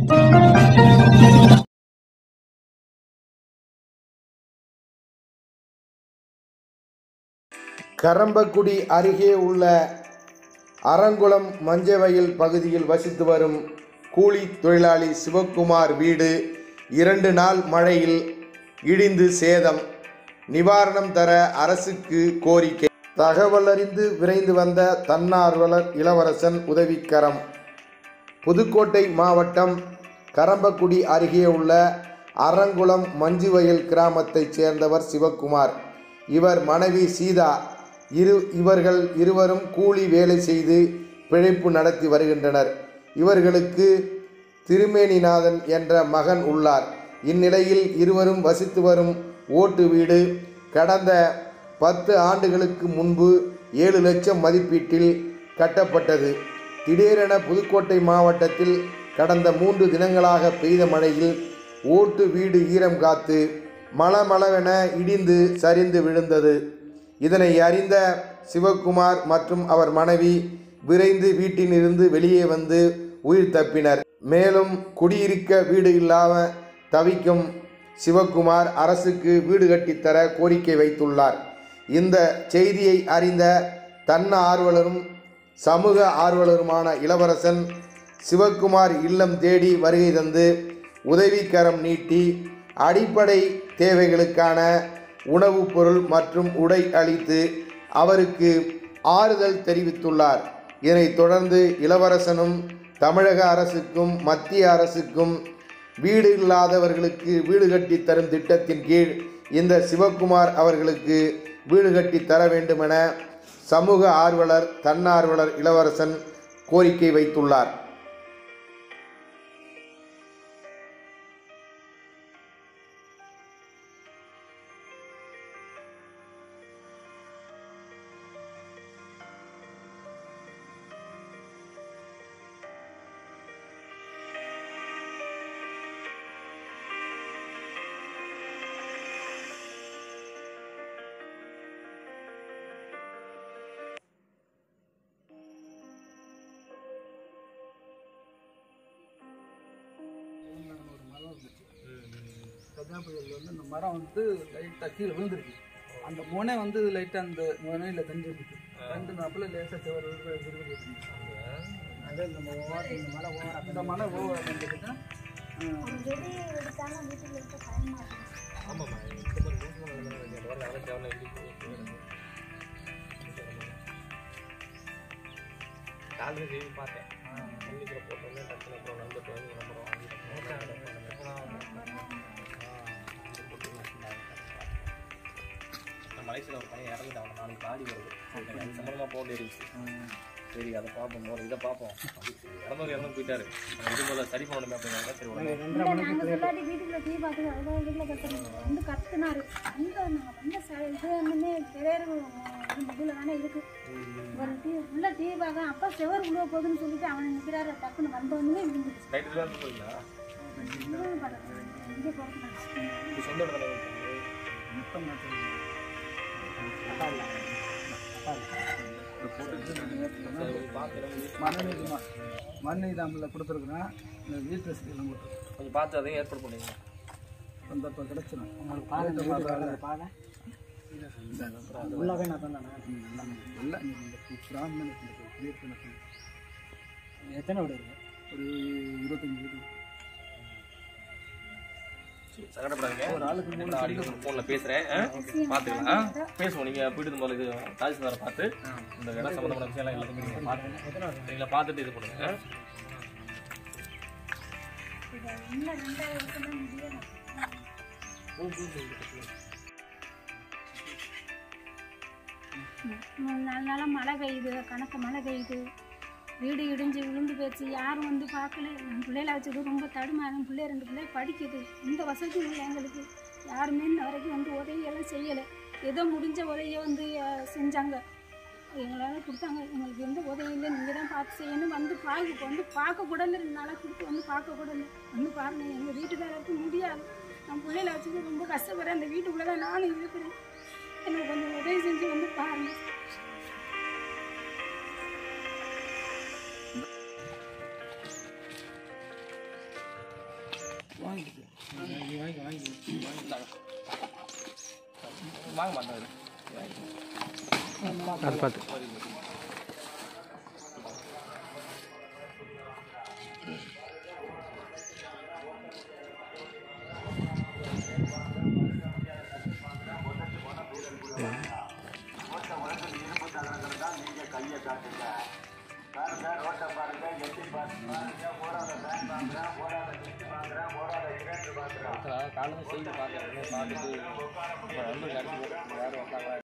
கரம்பக்குடி அருகே உள்ள அரங்குளம் மஞ்சவயல் பகுதியில் வசித்து வரும் கூலி தொழிலாளி சிவக்குமார் வீடு இரண்டு நாள் மழையில் இடிந்து சேதம் நிவாரணம் தர அரசுக்கு கோரிக்கை தகவலறிந்து விரைந்து வந்த தன்னார்வலர் இளவரசன் உதவிக்கரம் புதுக்கோட்டை மாவட்டம் கரம்பக்குடி அருகே உள்ள அரங்குளம் மஞ்சுவயல் கிராமத்தைச் சேர்ந்தவர் சிவக்குமார் இவர் மனைவி சீதா இரு இவர்கள் இருவரும் கூலி வேலை செய்து பிழைப்பு நடத்தி வருகின்றனர் இவர்களுக்கு திருமேனிநாதன் என்ற மகன் உள்ளார் இந்நிலையில் இருவரும் வசித்து வரும் ஓட்டு வீடு கடந்த பத்து ஆண்டுகளுக்கு முன்பு ஏழு லட்சம் மதிப்பீட்டில் கட்டப்பட்டது திடீரென புதுக்கோட்டை மாவட்டத்தில் கடந்த மூன்று தினங்களாக பெய்த மழையில் ஓட்டு வீடு ஈரம் காத்து மளமளவென இடிந்து சரிந்து விழுந்தது இதனை அறிந்த சிவக்குமார் மற்றும் அவர் மனைவி விரைந்து வீட்டிலிருந்து வெளியே வந்து உயிர் தப்பினர் மேலும் குடியிருக்க வீடு இல்லாம தவிக்கும் சிவக்குமார் அரசுக்கு வீடு கட்டித்தர கோரிக்கை வைத்துள்ளார் இந்த செய்தியை அறிந்த தன்ன ஆர்வலரும் சமூக ஆர்வலருமான இளவரசன் சிவக்குமார் இல்லம் தேடி வருகை தந்து உதவிக்கரம் நீட்டி அடிப்படை தேவைகளுக்கான உணவுப் பொருள் மற்றும் உடை அளித்து அவருக்கு ஆறுதல் தெரிவித்துள்ளார் இதனைத் தொடர்ந்து இளவரசனும் தமிழக அரசுக்கும் மத்திய அரசுக்கும் வீடு இல்லாதவர்களுக்கு வீடு கட்டி தரும் திட்டத்தின் கீழ் இந்த சிவக்குமார் அவர்களுக்கு வீடு கட்டி தர வேண்டுமென சமூக ஆர்வலர் தன்னார்வலர் இளவரசன் கோரிக்கை வைத்துள்ளார் ஒரு மரம் இருந்துச்சு கஜா புயலில் வந்து அந்த மரம் வந்து லைட்டாக கீழே விழுந்துருக்கு அந்த முனை வந்து லைட்டாக அந்த முனையில் தண்டு இருந்துச்சு தண்டு நாப்பில் லேசாக செவரு விருது அதே இந்த ஓரம் இந்த மலை ஓரம் இந்த மலை ஓரம் வந்துட்டு ஆமாம்மா இந்த மாதிரி மூணு மூணு இந்த மாதிரி நல்லா தேவையில்ல எப்படி காலையில் செய்தி பார்த்தேன் பள்ளிக்கூட போட்டோன்னே டக்குனு அப்புறம் நண்பர் வந்து நம்பர் வாங்கிட்டேன் மலேசியில் ஒரு பையன் இறந்துட்டான் அவன் நாளைக்கு பாடி வருது சம்பளமாக போக இருந்துச்சு சரி அதை பார்ப்போம் ஒரு இதை பார்ப்போம் இறந்தவர் இறந்து போயிட்டாரு இது முதல்ல சரி பண்ணணுமே அப்படின்னாங்க சரி உடனே இல்ல, நாங்க சொல்லாட்டி வீட்டுக்குள்ள டீ பார்த்து அதான் வீட்டுல கத்துறோம் வந்து கத்துனாரு அங்க நாங்க வந்த ச- இது வந்து பெரியர் இதுல தானே இருக்கு ஒரு டீ உள்ள டீ பார்க்க அப்பா செவர் உள்ள போகுதுன்னு சொல்லிட்டு அவன் நிக்கிறாரு டக்குன்னு வந்த உடனே விழுந்துச்சு நைட்டு தான் போயிங்களா இதுவும் பரவாயில்ல. இங்கே போறதுனால இப்போ சொந்த இடத்துல இருக்காங்க. முத்தம் நாட்டு மண்ணெண்ணெய் தான் மண்ணெண்ணெய் தாமில் கொடுத்துருக்குறேன் இந்த வீட்டு வசதியெல்லாம் கொடுத்துருக்கேன் கொஞ்சம் பார்த்து அதையும் ஏற்பாடு பண்ணுங்க அந்த இப்போ கிடச்சிடும் உங்களுக்கு பாதை பாதை உள்ளவே நான் தான் இல்லை இந்த பிராமணன் வீட்டு எத்தனை வீடு இருக்கு ஒரு இருபத்தஞ்சி வீடு சங்கடப்படாதீங்க ஒரு ஆளுக்கு நான் அடிக்கடி ஃபோனில் பேசுகிறேன் பார்த்துக்கலாம் பேசுவோம் நீங்கள் போயிட்டு முதல்ல இது தாசில்தாரை பார்த்து இந்த இடம் சம்மந்தப்பட்ட விஷயம் எல்லாம் எல்லாத்தையும் நீங்கள் பார்த்து நீங்களா பார்த்துட்டு இது பண்ணுங்க இது இன்னும் ரெண்டாயிரம் வருஷம் தான் முடியல மூணு நாலு நாளாக மழை பெய்யுது கணக்க மழை பெய்யுது வீடு இடிஞ்சு விழுந்து போச்சு யாரும் வந்து பார்க்கல என் பிள்ளைகளை வச்சுட்டு ரொம்ப தடுமாறும் பிள்ளை ரெண்டு பிள்ளை படிக்குது இந்த வசதியும் இல்லை எங்களுக்கு யாருமே இன்ன வரைக்கும் வந்து உதவியெல்லாம் செய்யலை ஏதோ முடிஞ்ச உதவியை வந்து அஹ், செஞ்சாங்க எங்களால் கொடுத்தாங்க எங்களுக்கு எந்த உதவி இல்லை நீங்கள் தான் பார்த்து செய்யணும் வந்து பார்க்க இப்போ வந்து பார்க்க கூட இல்லை ரெண்டு நாளாக கொடுத்து வந்து பார்க்க கூட இல்லை வந்து பாருங்கள் எங்கள் வீட்டுக்காரருக்கு முடியாது நான் பிள்ளைகளை வச்சுட்டு ரொம்ப கஷ்டப்படுறேன் அந்த வீட்டுக்குள்ளே தான் நானும் இருக்கிறேன் எனக்கு கொஞ்சம் உதவி செஞ்சு வந்து பாருங்கள் வாங்கிட்டு வாங்க மாட்டாரு அது பார்த்து காலையில் செய்தி பார்க்குறேன் பார்த்துட்டு இப்போ வந்து கடைசி யாரும் வந்தாங்களா